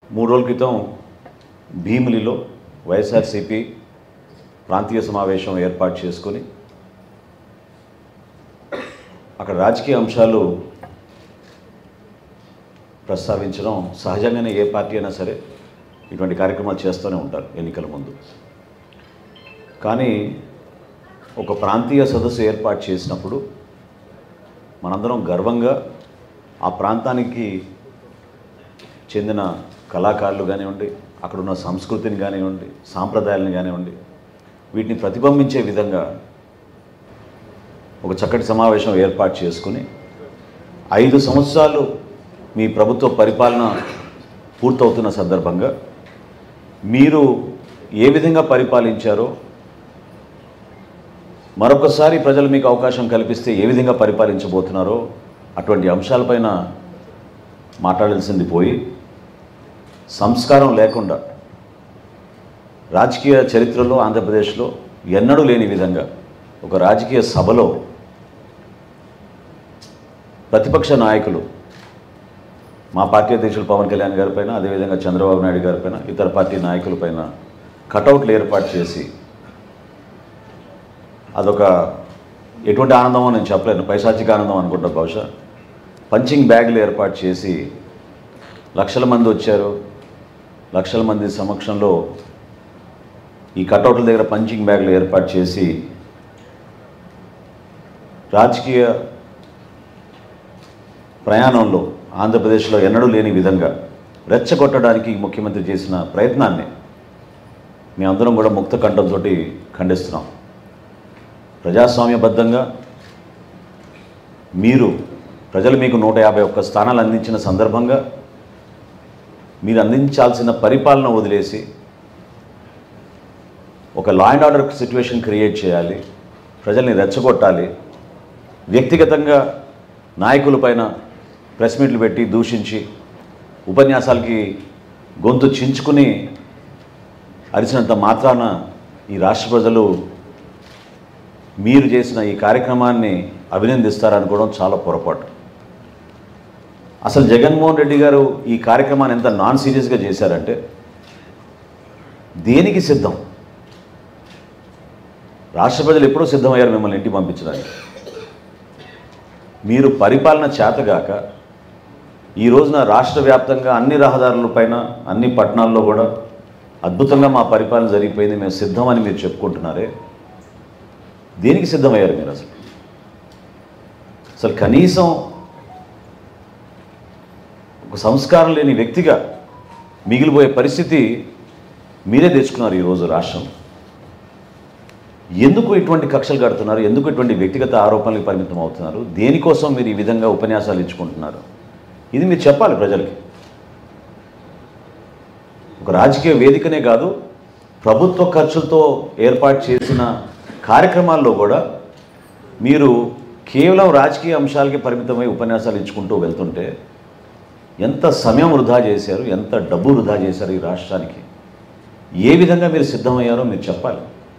మూడు రోజుల క్రితం భీమిలిలో వైఎస్ఆర్సీపీ ప్రాంతీయ సమావేశం ఏర్పాటు చేసుకొని అక్కడ రాజకీయ అంశాలు ప్రస్తావించడం సహజంగానే ఏ పార్టీ అయినా సరే ఇటువంటి కార్యక్రమాలు చేస్తూనే ఉంటారు ఎన్నికల ముందు కానీ ఒక ప్రాంతీయ సదస్సు ఏర్పాటు చేసినప్పుడు మనందరం గర్వంగా ఆ ప్రాంతానికి చెందిన కళాకారులు కానివ్వండి అక్కడ ఉన్న సంస్కృతిని కానివ్వండి సాంప్రదాయాలను కానివ్వండి వీటిని ప్రతిబింబించే విధంగా ఒక చక్కటి సమావేశం ఏర్పాటు చేసుకుని ఐదు సంవత్సరాలు మీ ప్రభుత్వ పరిపాలన పూర్తవుతున్న సందర్భంగా మీరు ఏ విధంగా పరిపాలించారో మరొకసారి ప్రజలు మీకు అవకాశం కల్పిస్తే ఏ విధంగా పరిపాలించబోతున్నారో అటువంటి అంశాలపైన మాట్లాడాల్సింది పోయి సంస్కారం లేకుండా రాజకీయ చరిత్రలో ఆంధ్రప్రదేశ్లో ఎన్నడూ లేని విధంగా ఒక రాజకీయ సభలో ప్రతిపక్ష నాయకులు మా పార్టీ అధ్యక్షులు పవన్ కళ్యాణ్ గారిపైన అదేవిధంగా చంద్రబాబు నాయుడు గారిపైన ఇతర పార్టీ నాయకులపైన కటౌట్లు ఏర్పాటు చేసి అదొక ఎటువంటి ఆనందమో నేను చెప్పలేను పైశాచిక ఆనందం అనుకుంటా బహుశా పంచింగ్ బ్యాగులు ఏర్పాటు చేసి లక్షల మంది వచ్చారు లక్షల మంది సమక్షంలో ఈ కటౌట్ల దగ్గర పంచింగ్ బ్యాగులు ఏర్పాటు చేసి రాజకీయ ప్రయాణంలో ఆంధ్రప్రదేశ్లో ఎన్నడూ లేని విధంగా రెచ్చగొట్టడానికి ముఖ్యమంత్రి చేసిన ప్రయత్నాన్ని మేమందరం కూడా ముక్త కంఠంతో ఖండిస్తున్నాం ప్రజాస్వామ్యబద్ధంగా మీరు ప్రజలు మీకు నూట యాభై ఒక్క స్థానాలు అందించిన సందర్భంగా మీరు అందించాల్సిన పరిపాలన వదిలేసి ఒక law and order situation create చేయాలి ప్రజల్ని రెచ్చగొట్టాలి వ్యక్తిగతంగా నాయకులపైన ప్రెస్ మీట్లు పెట్టి దూషించి ఉపన్యాసాలకి గొంతు చించుకుని అరిచినంత మాత్రాన ఈ రాష్ట్ర ప్రజలు మీరు చేసిన ఈ కార్యక్రమాన్ని అభినందిస్తారనుకోవడం చాలా పొరపాటు అసలు జగన్మోహన్ రెడ్డి గారు ఈ కార్యక్రమాన్ని ఎంత నాన్ సీరియస్గా చేశారంటే దేనికి సిద్ధం రాష్ట్ర ప్రజలు ఎప్పుడూ సిద్ధమయ్యారు మిమ్మల్ని ఇంటికి పంపించడానికి మీరు పరిపాలన చేతగాక ఈ రోజున రాష్ట్ర వ్యాప్తంగా అన్ని రహదారులపైన అన్ని పట్టణాల్లో కూడా అద్భుతంగా మా పరిపాలన జరిగిపోయింది మేము సిద్ధమని మీరు చెప్పుకుంటున్నారే దేనికి సిద్ధమయ్యారు మీరు అసలు అసలు కనీసం ఒక సంస్కారం లేని వ్యక్తిగా మిగిలిపోయే పరిస్థితి మీరే తెచ్చుకున్నారు ఈరోజు రాష్ట్రం ఎందుకు ఇటువంటి కక్షలు కడుతున్నారు ఎందుకు ఇటువంటి వ్యక్తిగత ఆరోపణలకు పరిమితం అవుతున్నారు దేనికోసం మీరు ఈ విధంగా ఉపన్యాసాలు ఇచ్చుకుంటున్నారు ఇది మీరు చెప్పాలి ప్రజలకి ఒక రాజకీయ వేదికనే కాదు ప్రభుత్వ ఖర్చులతో ఏర్పాటు చేసిన కార్యక్రమాల్లో కూడా మీరు కేవలం రాజకీయ అంశాలకి పరిమితమై ఉపన్యాసాలు ఇచ్చుకుంటూ వెళ్తుంటే ఎంత సమయం వృధా చేశారు ఎంత డబ్బు వృధా చేశారు ఈ రాష్ట్రానికి ఏ విధంగా మీరు సిద్ధమయ్యారో మీరు చెప్పాలి